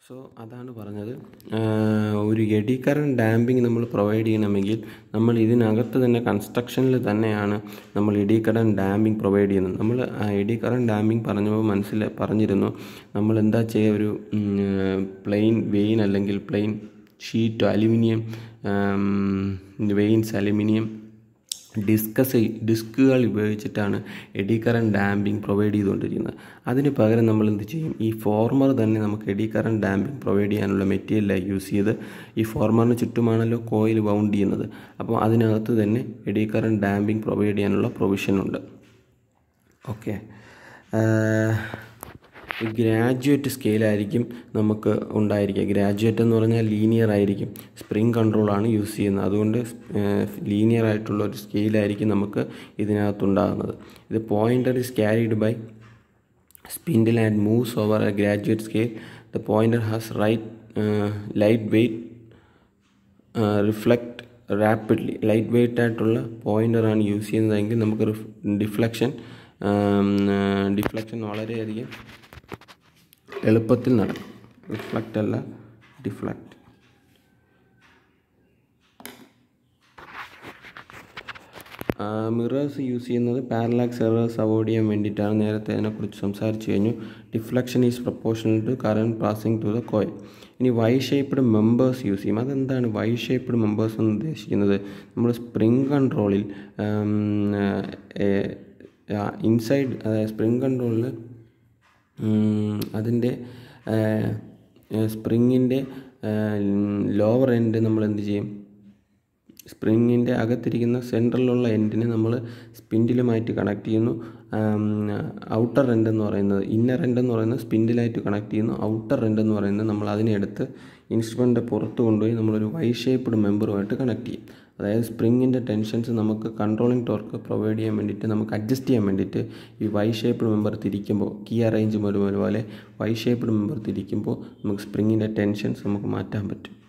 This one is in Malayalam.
സോ അതാണ് പറഞ്ഞത് ഒരു എഡി കറണ്ട് ഡാമ്പിങ് നമ്മൾ പ്രൊവൈഡ് ചെയ്യണമെങ്കിൽ നമ്മൾ ഇതിനകത്ത് തന്നെ കൺസ്ട്രക്ഷനിൽ തന്നെയാണ് നമ്മൾ എഡി കറണ്ട് ഡാമ്പിങ് പ്രൊവൈഡ് ചെയ്യുന്നത് നമ്മൾ എഡി കറണ്ട് ഡാമ്പിങ് പറഞ്ഞപ്പോൾ മനസ്സിൽ പറഞ്ഞിരുന്നു നമ്മൾ എന്താ ചെയ്യുക ഒരു പ്ലെയിൻ വെയിൻ അല്ലെങ്കിൽ plain sheet aluminium vanes aluminium discs ഡിസ്കുകൾ ഉപയോഗിച്ചിട്ടാണ് എഡി കറണ്ട് ഡാമ്പിംഗ് പ്രൊവൈഡ് ചെയ്തുകൊണ്ടിരിക്കുന്നത് അതിന് പകരം നമ്മൾ എന്ത് ചെയ്യും ഈ ഫോർമർ തന്നെ നമുക്ക് എഡി കറണ്ട് ഡാമ്പിംഗ് പ്രൊവൈഡ് ചെയ്യാനുള്ള മെറ്റീരിയലാണ് യൂസ് ചെയ്ത് ഈ ഫോർമറിന് ചുറ്റുമാണല്ലോ കോയിൽ ബൗണ്ട് ചെയ്യുന്നത് അപ്പോൾ അതിനകത്ത് തന്നെ എഡി കറണ്ട് ഡാമ്പിംഗ് പ്രൊവൈഡ് ചെയ്യാനുള്ള പ്രൊവിഷൻ ഉണ്ട് ഓക്കെ ഗ്രാജുവേറ്റ് സ്കെയിലായിരിക്കും നമുക്ക് ഉണ്ടായിരിക്കുക ഗ്രാജുവേറ്റ് എന്ന് പറഞ്ഞാൽ ലീനിയർ ആയിരിക്കും സ്പ്രിങ് കൺട്രോളാണ് യൂസ് ചെയ്യുന്നത് അതുകൊണ്ട് ലീനിയർ ആയിട്ടുള്ള ഒരു സ്കെയിലായിരിക്കും നമുക്ക് ഇതിനകത്തുണ്ടാകുന്നത് ഇത് pointer is carried by spindle and moves over a graduate scale the pointer has right light weight reflect rapidly light weight ആയിട്ടുള്ള പോയിൻ്ററാണ് യൂസ് ചെയ്യുന്നതെങ്കിൽ നമുക്ക് ഡിഫ്ലക്ഷൻ ഡിഫ്ലക്ഷൻ വളരെയധികം എളുപ്പത്തിൽ നടക്കും റിഫ്ലക്റ്റ് അല്ല ഡിഫ്ലക്റ്റ് മിറേഴ്സ് യൂസ് ചെയ്യുന്നത് പാരലാക്സ് എറേഴ്സ് അവോയ്ഡ് ചെയ്യാൻ വേണ്ടിയിട്ടാണ് നേരത്തെ അതിനെക്കുറിച്ച് സംസാരിച്ചു കഴിഞ്ഞു deflection is proportional to current passing to the coil ഇനി വൈ ഷേപ്പ്ഡ് മെമ്പേഴ്സ് യൂസ് ചെയ്യും അതെന്താണ് വൈ ഷേപ്പ്ഡ് മെമ്പേഴ്സ് എന്ന് ഉദ്ദേശിക്കുന്നത് നമ്മൾ സ്പ്രിംഗ് കൺട്രോളിൽ ഇൻസൈഡ് അതായത് സ്പ്രിംഗ് കൺട്രോളിൽ അതിൻ്റെ സ്പ്രിങ്ങിൻ്റെ ലോവർ എൻഡ് നമ്മൾ എന്ത് ചെയ്യും സ്പ്രിങ്ങിൻ്റെ അകത്തിരിക്കുന്ന സെൻട്രലിലുള്ള എൻഡിനെ നമ്മൾ സ്പിൻഡിലുമായിട്ട് കണക്ട് ചെയ്യുന്നു ഔട്ടർ എൻഡ് എന്ന് പറയുന്നത് ഇന്നർ എൻഡ് എന്ന് പറയുന്നത് സ്പിൻഡിലായിട്ട് കണക്ട് ചെയ്യുന്നു ഔട്ടർ എൻഡ് എന്ന് പറയുന്നത് നമ്മൾ അതിനെ എടുത്ത് ഇൻസ്ട്രുമെൻ്റ് പുറത്ത് കൊണ്ടുപോയി നമ്മളൊരു വൈ ഷേപ്പ്ഡ് മെമ്പറുമായിട്ട് കണക്ട് ചെയ്യും അതായത് സ്പ്രിങ്ങിൻ്റെ ടെൻഷൻസ് നമുക്ക് കൺട്രോളിങ് ടോർക്ക് പ്രൊവൈഡ് ചെയ്യാൻ വേണ്ടിയിട്ട് നമുക്ക് അഡ്ജസ്റ്റ് ചെയ്യാൻ വേണ്ടിയിട്ട് ഈ വൈ ഷേപ്പ്ഡ് മെമ്പർ തിരിക്കുമ്പോൾ കീ അറേഞ്ച് പോലെ പോലെ വൈ ഷേപ്പ്ഡ് മെമ്പർ തിരിക്കുമ്പോൾ നമുക്ക് സ്പ്രിങ്ങിൻ്റെ ടെൻഷൻസ് നമുക്ക് മാറ്റാൻ പറ്റും